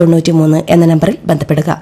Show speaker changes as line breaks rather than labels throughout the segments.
തൊണ്ണൂറ്റിമൂന്ന് എന്ന നമ്പറിൽ ബന്ധപ്പെടുക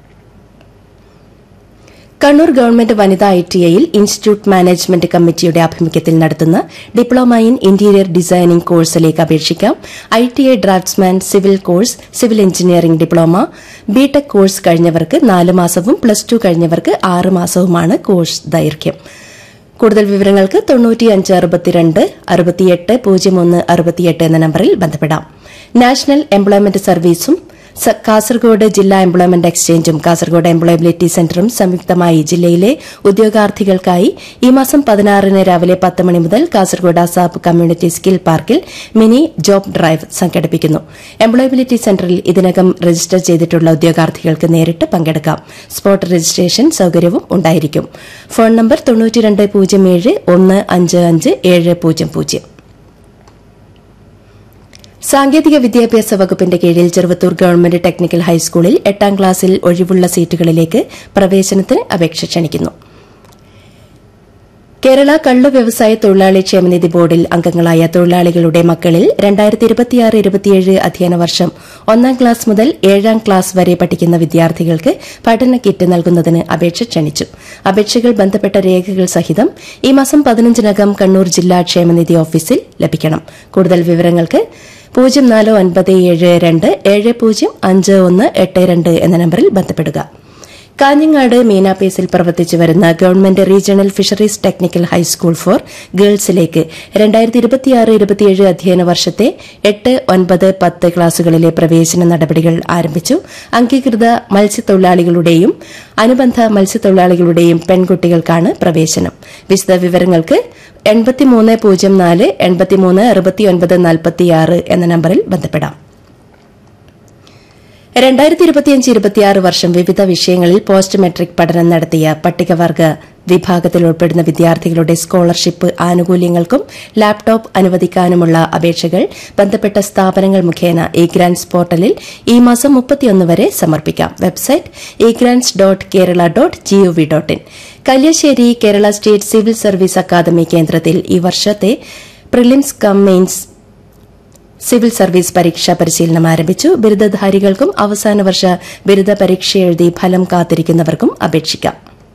കണ്ണൂർ ഗവൺമെന്റ് വനിതാ ഐ ടി ഐയിൽ ഇൻസ്റ്റിറ്റ്യൂട്ട് മാനേജ്മെന്റ് കമ്മിറ്റിയുടെ ആഭിമുഖ്യത്തിൽ നടത്തുന്ന ഡിപ്ലോമ ഇൻ ഇന്റീരിയർ ഡിസൈനിംഗ് കോഴ്സിലേക്ക് അപേക്ഷിക്കാം I T I draftsman civil course civil engineering diploma B Tech course കഴിഞ്ഞവർക്ക് നാല് മാസവും പ്ലസ് ടു കഴിഞ്ഞവർക്ക് ആറ് മാസവുമാണ് കോഴ്സ് ദൈർഘ്യം കൂടുതൽ വിവരങ്ങൾക്ക് തൊണ്ണൂറ്റിയഞ്ച് അറുപത്തിരണ്ട് അറുപത്തിയെട്ട് പൂജ്യം ഒന്ന് അറുപത്തിയെട്ട് എന്ന നമ്പറിൽ ബന്ധപ്പെടാം നാഷണൽ എംപ്ലോയ്മെന്റ് സർവീസും സ- കാസർഗോഡ് ജില്ലാ എംപ്ലോയ്മെന്റ് എക്സ്ചേഞ്ചും കാസർഗോഡ് എംപ്ലോയബിലിറ്റി സെന്ററും സംയുക്തമായി ജില്ലയിലെ ഉദ്യോഗാർത്ഥികൾക്കായി ഈ മാസം പതിനാറിന് രാവിലെ പത്ത് മണി മുതൽ കാസർഗോഡ് അസാബ് കമ്മ്യൂണിറ്റി സ്കിൽ പാർക്കിൽ മിനി ജോബ് ഡ്രൈവ് സംഘടിപ്പിക്കുന്നു എംപ്ലോയബിലിറ്റി സെന്ററിൽ ഇതിനകം രജിസ്റ്റർ ചെയ്തിട്ടുള്ള ഉദ്യോഗാർത്ഥികൾക്ക് നേരിട്ട് പങ്കെടുക്കാം സ്പോട്ട് രജിസ്ട്രേഷൻ സൌകര്യവും ഉണ്ടായിരിക്കും ഫോൺ നമ്പർ തൊണ്ണൂറ്റിരണ്ട് പൂജ്യം ഏഴ് ഒന്ന് അഞ്ച് അഞ്ച് ഏഴ് പൂജ്യം പൂജ്യം സാങ്കേതിക വിദ്യാഭ്യാസ വകുപ്പിന്റെ കീഴിൽ ചെറുവത്തൂർ ഗവൺമെന്റ് ടെക്നിക്കൽ ഹൈസ്കൂളിൽ എട്ടാം ക്ലാസ്സിൽ ഒഴിവുള്ള സീറ്റുകളിലേക്ക് പ്രവേശനത്തിന് അപേക്ഷ ക്ഷണിക്കുന്നു കേരള കള്ളു വ്യവസായ തൊഴിലാളി ക്ഷേമനിധി ബോർഡിൽ അംഗങ്ങളായ തൊഴിലാളികളുടെ മക്കളിൽ രണ്ടായിരത്തി ഇരുപത്തിയാറ് ഇരുപത്തിയേഴ് അധ്യയന വർഷം ഒന്നാം ക്ലാസ് മുതൽ ഏഴാം ക്ലാസ് വരെ പഠിക്കുന്ന വിദ്യാർത്ഥികൾക്ക് പഠന കിറ്റ് നൽകുന്നതിന് അപേക്ഷ ക്ഷണിച്ചു അപേക്ഷകൾ ബന്ധപ്പെട്ട രേഖകൾ സഹിതം ഈ മാസം പതിനഞ്ചിനകം കണ്ണൂർ ജില്ലാ ക്ഷേമനിധി ഓഫീസിൽ ലഭിക്കണം കൂടുതൽ വിവരങ്ങൾക്ക് പൂജ്യം നാല് ഒൻപത് ഏഴ് രണ്ട് ഏഴ് പൂജ്യം അഞ്ച് ഒന്ന് എട്ട് രണ്ട് എന്ന നമ്പറിൽ ബന്ധപ്പെടുക കാഞ്ഞങ്ങാട് മീനാപേസിൽ പ്രവർത്തിച്ചു വരുന്ന government regional fisheries technical high school for ഗേൾസിലേക്ക് രണ്ടായിരത്തി ഇരുപത്തിയാറ് ഇരുപത്തിയേഴ് അധ്യയന വർഷത്തെ എട്ട് ഒൻപത് പത്ത് ക്ലാസുകളിലെ പ്രവേശന നടപടികൾ ആരംഭിച്ചു അംഗീകൃത മത്സ്യത്തൊഴിലാളികളുടെയും അനുബന്ധ മത്സ്യത്തൊഴിലാളികളുടെയും പെൺകുട്ടികൾക്കാണ് പ്രവേശനം വിശദ വിവരങ്ങൾക്ക് എൺപത്തിമൂന്ന് പൂജ്യം നാല് എൺപത്തിമൂന്ന് അറുപത്തിയൊൻപത് നാൽപ്പത്തിയാറ് എന്ന നമ്പറിൽ ബന്ധപ്പെടാം രണ്ടായിരത്തി ഇരുപത്തിയഞ്ച് ഇരുപത്തിയാറ് വർഷം വിവിധ വിഷയങ്ങളിൽ പോസ്റ്റ് മെട്രിക് പഠനം നടത്തിയ പട്ടികവർഗ വിഭാഗത്തിൽ ഉൾപ്പെടുന്ന വിദ്യാർത്ഥികളുടെ സ്കോളർഷിപ്പ് ആനുകൂല്യങ്ങൾക്കും ലാപ്ടോപ്പ് അനുവദിക്കാനുമുള്ള അപേക്ഷകൾ ബന്ധപ്പെട്ട സ്ഥാപനങ്ങൾ മുഖേന ഇ ഗ്രാൻസ് പോർട്ടലിൽ ഈ മാസം മുപ്പത്തിയൊന്ന് വരെ സമർപ്പിക്കാം website E grants dot Kerala dot GOV dot in Kalliasseri Kerala state civil service academy കേന്ദ്രത്തിൽ ഈ വർഷത്തെ prelims cum mains civil service പരീക്ഷാ പരിശീലനം ആരംഭിച്ചു ബിരുദധാരികൾക്കും അവസാന വർഷ ബിരുദ പരീക്ഷ എഴുതി ഫലം കാത്തിരിക്കുന്നവർക്കും അപേക്ഷിക്കാം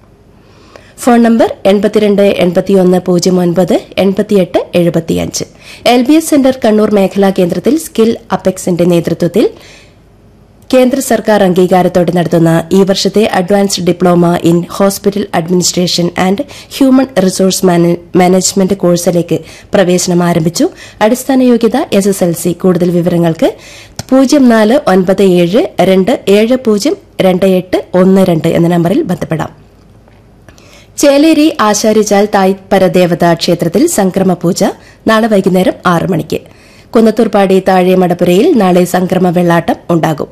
ഫോൺ നമ്പർ എൺപത്തിരണ്ട് എൺപത്തിയൊന്ന് പൂജ്യം ഒൻപത് എൺപത്തിയെട്ട് എഴുപത്തിയഞ്ച് L B S centre Kannur മേഖലാ കേന്ദ്രത്തിൽ സ്കിൽ അപെക്സിന്റെ നേതൃത്വത്തിൽ കേന്ദ്ര സർക്കാർ അംഗീകാരത്തോടെ നടത്തുന്ന ഈ വർഷത്തെ advanced diploma in hospital administration and human resource മാന- മാനേജ്മെന്റ് കോഴ്സിലേക്ക് പ്രവേശനം ആരംഭിച്ചു അടിസ്ഥാന യോഗ്യത എസ് എസ് എൽ സി കൂടുതൽ വിവരങ്ങൾക്ക് പൂജ്യം നാല് ഒൻപത് ഏഴ് രണ്ട് ഏഴ് പൂജ്യം രണ്ട് എട്ട് ഒന്ന് രണ്ട് എന്ന നമ്പറിൽ ബന്ധപ്പെടാം ചേലേരി ആശാരിചാൽ തായ് പരദേവത ക്ഷേത്രത്തിൽ സംക്രമ പൂജ നാളെ വൈകുന്നേരം ആറ് മണിക്ക് കുന്നത്തൂർപ്പാടി താഴെ മടപ്പുരയിൽ നാളെ സംക്രമ വെള്ളാട്ടം ഉണ്ടാകും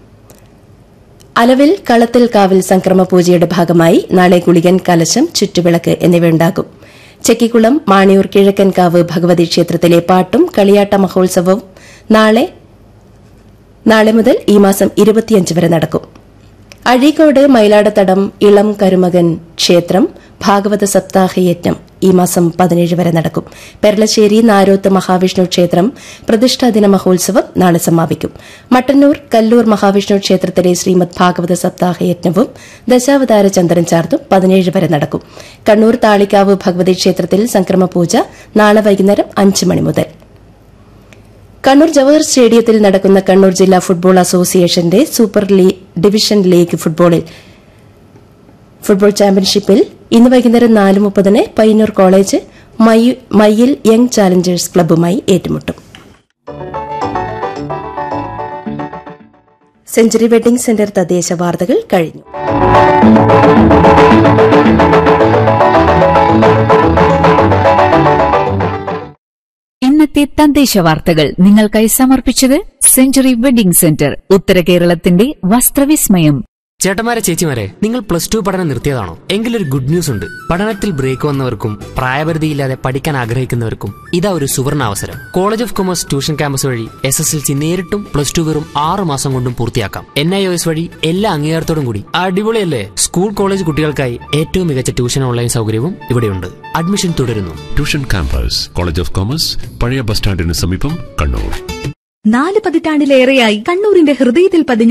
അലവിൽ കളത്തിൽ കാവിൽ സംക്രമ പൂജയുടെ ഭാഗമായി നാളെ ഗുളികൻ കലശം ചുറ്റുവിളക്ക് എന്നിവയുണ്ടാകും ചെക്കിക്കുളം മാണിയൂർ കിഴക്കൻകാവ് ഭഗവതി ക്ഷേത്രത്തിലെ പാട്ടും കളിയാട്ട മഹോത്സവവും നാളെ നാളെ മുതൽ ഈ മാസം ഇരുപത്തിയഞ്ച് വരെ നടക്കും അഴീക്കോട് മയിലാടത്തടം ഇളം കരുമകൻ ക്ഷേത്രം ഭാഗവത സപ്താഹയജ്ഞം ഈ മാസം പതിനേഴ് വരെ നടക്കും പെരളശ്ശേരി നാരോത്ത് മഹാവിഷ്ണു ക്ഷേത്രം പ്രതിഷ്ഠാദിന മഹോത്സവം നാളെ സമാപിക്കും മട്ടന്നൂർ കല്ലൂർ മഹാവിഷ്ണു ക്ഷേത്രത്തിലെ ശ്രീമദ് ഭാഗവത സപ്താഹയജ്ഞവും ദശാവതാര ചന്ദ്രൻ ചാർത്തും പതിനേഴ് വരെ നടക്കും കണ്ണൂർ താളിക്കാവ് ഭഗവതി ക്ഷേത്രത്തിൽ സംക്രമ പൂജ നാളെ വൈകുന്നേരം അഞ്ച് മണി മുതൽ കണ്ണൂർ ജവഹർ സ്റ്റേഡിയത്തിൽ നടക്കുന്ന കണ്ണൂർ ജില്ലാ ഫുട്ബോൾ അസോസിയേഷന്റെ സൂപ്പർ ലീ- ഡിവിഷൻ ലീഗ് ഫുട്ബോളിൽ ഫുട്ബോൾ ചാമ്പ്യൻഷിപ്പിൽ ഇന്ന് വൈകുന്നേരം നാല് മുപ്പതിന് പയ്യന്നൂർ കോളേജ് മയ്യു- മയ്യിൽ യങ് ചാലഞ്ചേഴ്സ് ക്ലബ്ബുമായി ഏറ്റുമുട്ടും സെഞ്ചുറി വെഡിംഗ് സെന്റർ തദ്ദേശ വാർത്തകൾ കഴിഞ്ഞു
ഇന്നത്തെ തദ്ദേശ വാർത്തകൾ നിങ്ങൾക്കായി സമർപ്പിച്ചത് സെഞ്ചുറി വെഡിംഗ് സെന്റർ ഉത്തര കേരളത്തിന്റെ വസ്ത്രവിസ്മയം
ചേട്ടന്മാരെ ചേച്ചിമാരെ നിങ്ങൾ പ്ലസ് ടു പഠനം നിർത്തിയതാണോ എങ്കിലൊരു ഗുഡ് ന്യൂസ് ഉണ്ട് പഠനത്തിൽ ബ്രേക്ക് വന്നവർക്കും പ്രായപരിധിയില്ലാതെ പഠിക്കാൻ ആഗ്രഹിക്കുന്നവർക്കും ഇതാ ഒരു സുവർണ അവസരം college of commerce tuition campus വഴി എസ് എസ് എൽ സി നേരിട്ടും പ്ലസ് ടു വെറും ആറ് മാസം കൊണ്ടും പൂർത്തിയാക്കാം എൻ ഐ ഒ എസ് വഴി എല്ലാ അംഗീകാരത്തോടും കൂടി അടിപൊളിയല്ലേ സ്കൂൾ കോളേജ് കുട്ടികൾക്കായി ഏറ്റവും മികച്ച ട്യൂഷൻ ഓൺലൈൻ സൗകര്യവും ഇവിടെയുണ്ട് അഡ്മിഷൻ തുടരുന്നു
tuition campus college of commerce പഴയ ബസ് സ്റ്റാൻഡിന് സമീപം കണ്ണൂർ നാല് പതിറ്റാണ്ടിലേറെയായി കണ്ണൂരിന്റെ ഹൃദയത്തിൽ പതിഞ്ഞ